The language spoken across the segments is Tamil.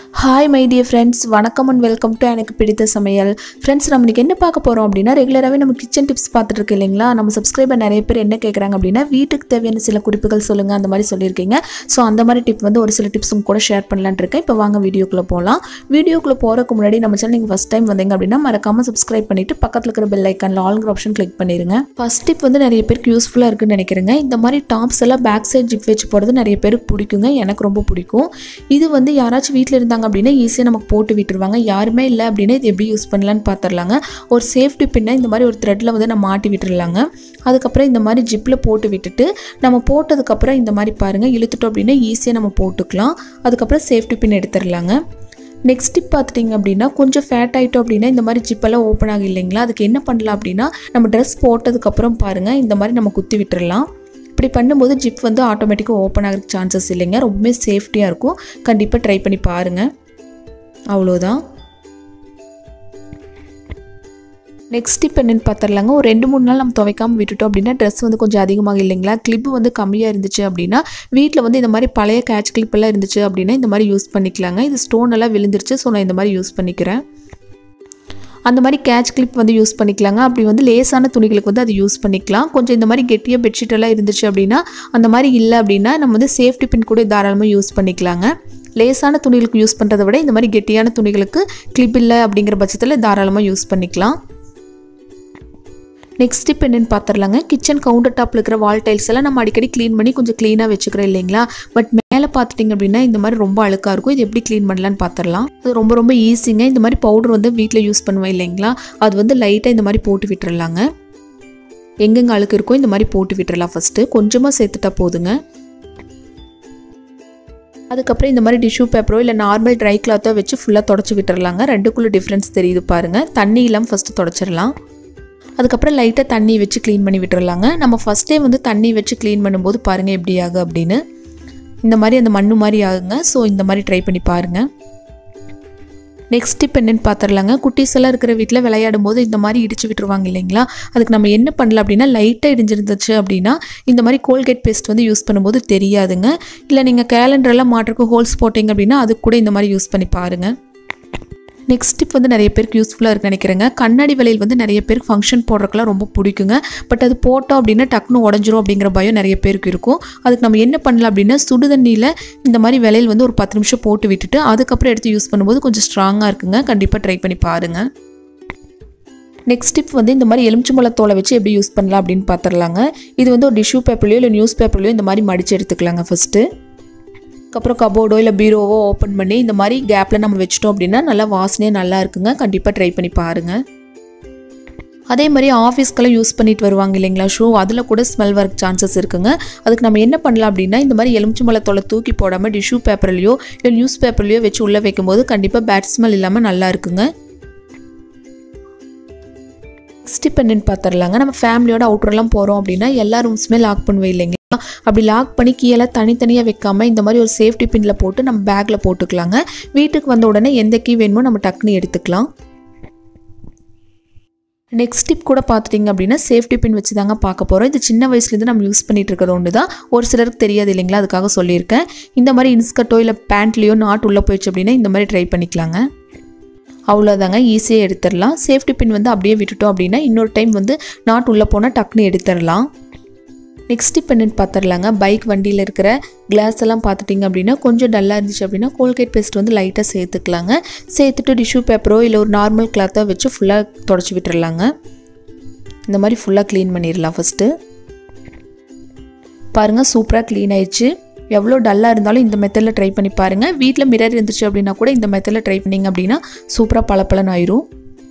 ஹாய் மை டியர் ஃப்ரெண்ட்ஸ் வணக்கம் அண்ட் வெல்கம் டு எனக்கு பிடித்த சமையல் ஃப்ரெண்ட்ஸ் நம்ம இன்னைக்கு என்ன பார்க்க போகிறோம் அப்படின்னா ரெகுலராகவே நம்ம கிச்சன் டிப்ஸ் பார்த்துட்டு இருக்கு இல்லைங்களா நம்ம சப்ஸ்கிரைபர் நிறைய பேர் என்ன கேட்குறாங்க அப்படின்னா வீட்டுக்கு தேவையான சில குறிப்புகள் சொல்லுங்கள் அந்த மாதிரி சொல்லியிருக்கீங்க ஸோ அந்த மாதிரி டிப் வந்து ஒரு சில டிப்ஸும் கூட ஷேர் பண்ணலான்னு இருக்கேன் இப்போ வாங்க வீடியோக்குள்ளே போகலாம் வீடியோக்குள்ளே போகிறதுக்கு முன்னாடி நம்ம சேனல் நீங்கள் ஃபஸ்ட் டைம் வந்தீங்க அப்படின்னா மறக்காமல் சப்ஸ்கிரைப் பண்ணிவிட்டு பக்கத்தில் இருக்கிற பெல் ஐக்கானில் ஆல்ங்கிற ஆப்ஷன் கிளிக் பண்ணிடுங்க ஃபஸ்ட் டிப் வந்து நிறைய பேருக்கு யூஸ்ஃபுல்லாக இருக்குன்னு நினைக்கிறேங்க இந்த மாதிரி டாப்ஸ் எல்லாம் பேக் சைட் ஜிப் வச்சு போடுறது நிறைய பேருக்கு பிடிக்குங்க எனக்கு ரொம்ப பிடிக்கும் இது வந்து யாராச்சும் வீட்டில் இருந்தாங்க அப்படின்னா ஈஸியாக நமக்கு போட்டு விட்டுருவாங்க யாருமே இல்லை அப்படின்னா இது எப்படி யூஸ் பண்ணலான்னு பார்த்துடலாங்க ஒரு சேஃப்டி பின்னை இந்த மாதிரி ஒரு த்ரெட்டில் வந்து நம்ம மாட்டி விட்டுறலாங்க அதுக்கப்புறம் இந்த மாதிரி ஜிப்பில் போட்டு விட்டுட்டு நம்ம போட்டதுக்கப்புறம் இந்த மாதிரி பாருங்கள் இழுத்துட்டோம் அப்படின்னா ஈஸியாக நம்ம போட்டுக்கலாம் அதுக்கப்புறம் சேஃப்டி பின் எடுத்துடலாங்க நெக்ஸ்ட் டிப் பார்த்துட்டிங்க அப்படின்னா கொஞ்சம் ஃபேட் ஆகிட்டோம் அப்படின்னா இந்த மாதிரி ஜிப்பெல்லாம் ஓப்பன் ஆகும் இல்லைங்களா அதுக்கு என்ன பண்ணலாம் அப்படின்னா நம்ம ட்ரெஸ் போட்டதுக்கப்புறம் பாருங்கள் இந்த மாதிரி நம்ம குத்தி விட்டுறலாம் இப்படி பண்ணும்போது ஜிப் வந்து ஆட்டோமேட்டிக்காக ஓப்பன் ஆகிறதுக்கு சான்சஸ் இல்லைங்க ரொம்பவே சேஃப்டியாக இருக்கும் கண்டிப்பாக ட்ரை பண்ணி பாருங்கள் அவ்வளோதான் நெக்ஸ்ட் இப்போ என்னென்னு பார்த்துடலாங்க ஒரு ரெண்டு மூணு நாள் நம்ம துவைக்காமல் விட்டுட்டோம் அப்படின்னா ட்ரெஸ் வந்து கொஞ்சம் அதிகமாக இல்லைங்களா கிளிப் வந்து கம்மியாக இருந்துச்சு அப்படின்னா வீட்டில் வந்து இந்த மாதிரி பழைய கேட்ச் கிளிப் எல்லாம் இருந்துச்சு அப்படின்னா இந்த மாதிரி யூஸ் பண்ணிக்கலாங்க இது ஸ்டோன் எல்லாம் விழுந்துருச்சு ஸோ நான் இந்த மாதிரி யூஸ் பண்ணிக்கிறேன் அந்த மாதிரி கேட்ச் கிளிப் வந்து யூஸ் பண்ணிக்கலாங்க அப்படி வந்து லேசான துணிகளுக்கு வந்து அது யூஸ் பண்ணிக்கலாம் கொஞ்சம் இந்த மாதிரி கெட்டியாக பெட்ஷீட் எல்லாம் இருந்துச்சு அப்படின்னா அந்த மாதிரி இல்லை அப்படின்னா நம்ம வந்து சேஃப்டி பின் கூட தாராளமாக யூஸ் பண்ணிக்கலாங்க லேசான துணிகளுக்கு யூஸ் பண்ணுறதை விட இந்த மாதிரி கெட்டியான துணிகளுக்கு கிளிப் இல்லை அப்படிங்கிற பட்சத்தில் தாராளமாக யூஸ் பண்ணிக்கலாம் நெக்ஸ்ட் டிப் என்னென்னு பார்த்துடலாங்க கிச்சன் கவுண்டர் டாப்பில் இருக்கிற வால் டைல்ஸ் எல்லாம் நம்ம அடிக்கடி க்ளீன் பண்ணி கொஞ்சம் க்ளீனாக வச்சுக்கிறோம் இல்லைங்களா பட் மேலே பார்த்துட்டிங்க அப்படின்னா இந்த மாதிரி ரொம்ப அழுக்காக இருக்கும் இது எப்படி க்ளீன் பண்ணலான்னு பார்த்துடலாம் அது ரொம்ப ரொம்ப ஈஸிங்க இந்த மாதிரி பவுடர் வந்து வீட்டில் யூஸ் பண்ணுவேன் இல்லைங்களா அது வந்து லைட்டாக இந்த மாதிரி போட்டு விட்டுறலாங்க எங்கெங்கே அழுக்கு இருக்கோ இந்த மாதிரி போட்டு விட்டுறலாம் ஃபஸ்ட்டு கொஞ்சமாக சேர்த்துட்டா போதுங்க அதுக்கப்புறம் இந்த மாதிரி டிஷ்யூ பேப்பரோ இல்லை நார்மல் ட்ரை கிளாத்தோ வச்சு ஃபுல்லாக தொடச்சி விட்டுறலாங்க ரெண்டுக்குள்ளே டிஃப்ரென்ஸ் தெரியுது பாருங்கள் தண்ணி இல்லாமல் ஃபஸ்ட்டு தொடச்சிடலாம் அதுக்கப்புறம் லைட்டாக தண்ணி வச்சு க்ளீன் பண்ணி விட்டுறலாங்க நம்ம ஃபஸ்ட்டே வந்து தண்ணி வச்சு க்ளீன் பண்ணும்போது பாருங்கள் எப்படி ஆகும் அப்படின்னு இந்த மாதிரி அந்த மண்ணு மாதிரி ஆகுங்க ஸோ இந்த மாதிரி ட்ரை பண்ணி பாருங்கள் நெக்ஸ்ட் இப்போ என்னென்னு பார்த்துடலாங்க குட்டீஸ் எல்லாம் இருக்கிற வீட்டில் விளையாடும் போது இந்த மாதிரி இடிச்சு விட்டுருவாங்க இல்லைங்களா அதுக்கு நம்ம என்ன பண்ணலாம் அப்படின்னா லைட்டாக இடிஞ்சிருந்துச்சு அப்படின்னா இந்த மாதிரி கோல்கேட் பேஸ்ட் வந்து யூஸ் பண்ணும்போது தெரியாதுங்க இல்லை நீங்கள் கேலண்டரெல்லாம் மாட்டுறக்கு ஹோல்ஸ் போட்டிங்க அப்படின்னா அதுக்கு கூட இந்த மாதிரி யூஸ் பண்ணி பாருங்கள் நெக்ஸ்ட் டிப் வந்து நிறைய பேருக்கு யூஸ்ஃபுல்லாக இருக்குன்னு நினைக்கிறேங்க கண்ணாடி வளையல் வந்து நிறைய பேருக்கு ஃபங்க்ஷன் போடுறதுக்குலாம் ரொம்ப பிடிக்குங்க பட் அது போட்டோம் அப்படின்னா டக்குன்னு உடஞ்சிரும் அப்படிங்கிற பயம் நிறைய பேருக்கு இருக்கும் அதுக்கு நம்ம என்ன பண்ணலாம் அப்படின்னா சுடுதண்ணியில் இந்த மாதிரி விலையில் வந்து ஒரு பத்து நிமிஷம் போட்டு விட்டுட்டு அதுக்கப்புறம் எடுத்து யூஸ் பண்ணும்போது கொஞ்சம் ஸ்ட்ராங்காக இருக்குங்க கண்டிப்பாக ட்ரை பண்ணி பாருங்கள் நெக்ஸ்ட் டிப் வந்து இந்த மாதிரி எலுமிச்சம்பழத்தோலை வச்சு எப்படி யூஸ் பண்ணலாம் அப்படின்னு பார்த்துடலாங்க இது வந்து ஒரு டிஷ்யூ பேப்பர்லையோ இல்லை நியூஸ் பேப்பர்லையோ இந்த மாதிரி மடித்து எடுத்துக்கலாங்க ஃபஸ்ட்டு அதுக்கப்புறம் கபோர்டோ இல்லை பீரோவோ ஓப்பன் பண்ணி இந்த மாதிரி கேப்பில் நம்ம வச்சிட்டோம் அப்படின்னா நல்லா வாசனையாக நல்லா இருக்குங்க கண்டிப்பாக ட்ரை பண்ணி பாருங்கள் அதே மாதிரி ஆஃபீஸ்க்கெல்லாம் யூஸ் பண்ணிட்டு வருவாங்க இல்லைங்களா ஷூ அதில் கூட ஸ்மெல் வரக்கு சான்சஸ் இருக்குங்க அதுக்கு நம்ம என்ன பண்ணலாம் அப்படின்னா இந்த மாதிரி எலுமிச்சம்பழத்தோலை தூக்கி போடாமல் டிஷ்யூ பேப்பர்லையோ இல்லை நியூஸ் பேப்பர்லையோ வச்சு உள்ளே வைக்கும்போது கண்டிப்பாக பேட் ஸ்மெல் இல்லாமல் நல்லா இருக்குங்க நெக்ஸ்ட் இப்போ என்னென்னு பார்த்துடலாங்க நம்ம ஃபேமிலியோட அவுட்டர்லாம் போகிறோம் அப்படின்னா எல்லா ரூம்ஸுமே லாக் பண்ணுவோம் இல்லைங்களா அப்படி லாக் பண்ணி கீழே தனித்தனியாக வைக்காமல் இந்த மாதிரி ஒரு சேஃப்டி பின்னில் போட்டு நம்ம பேக்கில் போட்டுக்கலாங்க வீட்டுக்கு வந்த உடனே எந்த கீ வேணுமோ நம்ம டக்குன்னு எடுத்துக்கலாம் நெக்ஸ்ட் டிப் கூட பார்த்துட்டிங்க அப்படின்னா சேஃப்டி பின் வச்சு தாங்க பார்க்க போகிறோம் இது சின்ன வயசுலேருந்து நம்ம யூஸ் பண்ணிட்டு இருக்கிறது ஒன்று தான் ஒரு சிலருக்கு தெரியாது இல்லைங்களா அதுக்காக சொல்லியிருக்கேன் இந்த மாதிரி இன்ஸ்கர்ட்டோ இல்லை பேண்ட்லேயோ நாட் உள்ளே போயிடுச்சு அப்படின்னா இந்த மாதிரி ட்ரை பண்ணிக்கலாங்க அவ்வளோதாங்க ஈஸியாக எடுத்துடலாம் சேஃப்டி பின் வந்து அப்படியே விட்டுட்டோம் அப்படின்னா இன்னொரு டைம் வந்து நாட் உள்ளே போனால் டக்குன்னு எடுத்துடலாம் நெக்ஸ்ட் இப்போ என்னென்னு பார்த்துடலாங்க பைக் வண்டியில் இருக்கிற கிளாஸ் எல்லாம் பார்த்துட்டிங்க அப்படின்னா கொஞ்சம் டல்லாக இருந்துச்சு அப்படின்னா கோல்கேட் பேஸ்ட் வந்து லைட்டாக சேர்த்துக்கலாங்க சேர்த்துட்டு டிஷ்யூ பேப்பரோ இல்லை ஒரு நார்மல் கிளாத்தோ வச்சு ஃபுல்லாக தொடச்சி விட்டுறலாங்க இந்த மாதிரி ஃபுல்லாக க்ளீன் பண்ணிடலாம் ஃபஸ்ட்டு பாருங்கள் சூப்பராக க்ளீன் ஆயிடுச்சு எவ்வளோ டல்லாக இருந்தாலும் இந்த மெத்தடில் ட்ரை பண்ணி பாருங்கள் வீட்டில் மிரர் இருந்துச்சு அப்படின்னா கூட இந்த மெத்தடில் ட்ரை பண்ணிங்க அப்படின்னா சூப்பராக பளபளன்னு ஆயிரும்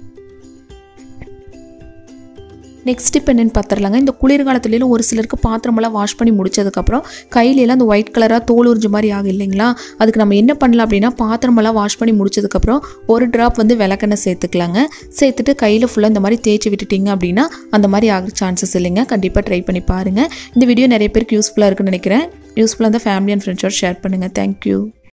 நெக்ஸ்ட் இப்போ என்னென்னு பார்த்துடலாங்க இந்த குளிர்காலத்துலேயும் ஒரு சிலருக்கு பாத்திரமெல்லாம் வாஷ் பண்ணி முடிச்சதுக்கப்புறம் கையிலலாம் அந்த ஒயிட் கலராக தோல் உறிஞ்ச மாதிரி ஆகும் இல்லைங்களா அதுக்கு நம்ம என்ன பண்ணலாம் அப்படின்னா பாத்திரமெல்லாம் வாஷ் பண்ணி முடிச்சதுக்கப்புறம் ஒரு ட்ராப் வந்து விளக்கெண்ணெய் சேர்த்துக்கலாங்க சேர்த்துட்டு கையில் ஃபுல்லாக இந்த மாதிரி தேய்ச்சி விட்டுட்டிங்க அப்படின்னா அந்த மாதிரி ஆகிற சான்சஸ் இல்லைங்க கண்டிப்பாக ட்ரை பண்ணி பாருங்கள் இந்த வீடியோ நிறைய பேருக்கு யூஸ்ஃபுல்லாக இருக்குன்னு நினைக்கிறேன் யூஸ்ஃபுல்லாக இருந்தால் ஃபேமிலி அண்ட் ஃப்ரெண்ட்ஸோட ஷேர் பண்ணுங்கள் தேங்க்யூ